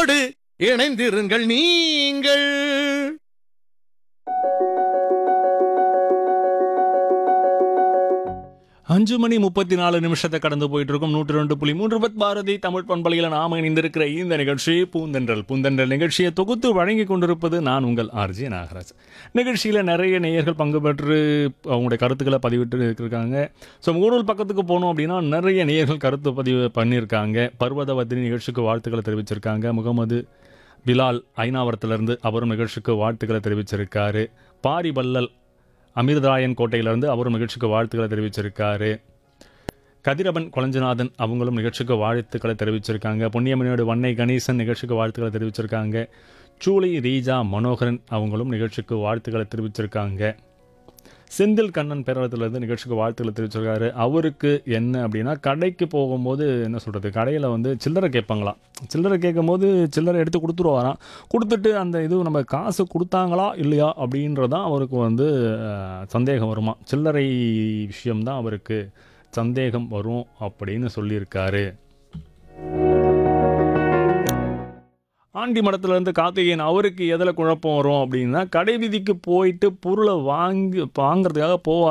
எங்களோடு இணைந்திருங்கள் நீங்கள் அஞ்சு மணி முப்பத்தி நாலு நிமிஷத்தை கடந்து போயிட்டு இருக்கும் நூற்றி ரெண்டு புள்ளி மூன்று பத் பாரதி தமிழ் பண்பலையில் நாம இணைந்திருக்கிற இந்த நிகழ்ச்சி பூந்தென்றல் பூந்தென்றல் நிகழ்ச்சியை தொகுத்து வழங்கி கொண்டிருப்பது நான் உங்கள் ஆர்ஜி நாகராஜ் நிகழ்ச்சியில் நிறைய நேயர்கள் பங்கு பெற்று அவங்களுடைய கருத்துக்களை பதிவிட்டு இருக்காங்க ஸோ முகநூல் பக்கத்துக்கு போனோம் அப்படின்னா நிறைய நேயர்கள் கருத்து பதிவு பண்ணியிருக்காங்க பர்வதவதினி நிகழ்ச்சிக்கு வாழ்த்துக்களை தெரிவிச்சிருக்காங்க முகமது பிலால் ஐநாவரத்திலிருந்து அவரும் நிகழ்ச்சிக்கு வாழ்த்துக்களை தெரிவிச்சிருக்காரு பாரிபல்லல் அமிர்தராயன் கோட்டையிலிருந்து அவரும் நிகழ்ச்சிக்கு வாழ்த்துக்களை தெரிவிச்சிருக்காரு கதிரவன் கொளஞ்சநாதன் அவங்களும் நிகழ்ச்சிக்கு வாழ்த்துக்களை தெரிவிச்சிருக்காங்க பொன்னியமணியோட வன்னை கணேசன் நிகழ்ச்சிக்கு வாழ்த்துக்களை தெரிவிச்சிருக்காங்க சூளை ரீஜா மனோகரன் அவங்களும் நிகழ்ச்சிக்கு வாழ்த்துக்களை தெரிவிச்சிருக்காங்க செந்தில் கண்ணன் பேரளத்திலிருந்து நிகழ்ச்சிக்கு வாழ்த்துக்களை தெரிவிச்சிருக்காரு அவருக்கு என்ன அப்படின்னா கடைக்கு போகும்போது என்ன சொல்கிறது கடையில் வந்து சில்லறை கேட்பாங்களாம் சில்லறை கேட்கும்போது சில்லறை எடுத்து கொடுத்துருவாராம் கொடுத்துட்டு அந்த இது நம்ம காசு கொடுத்தாங்களா இல்லையா அப்படின்றதான் அவருக்கு வந்து அஹ், சந்தேகம் வருமா சில்லறை விஷயம்தான் அவருக்கு சந்தேகம் வரும் அப்படின்னு சொல்லியிருக்காரு ஆண்டி மடத்துலேருந்து கார்த்திகேயன் அவருக்கு எதில் குழப்பம் வரும் அப்படின்னா கடை வீதிக்கு போயிட்டு பொருளை வாங்கி வாங்குறதுக்காக போவார்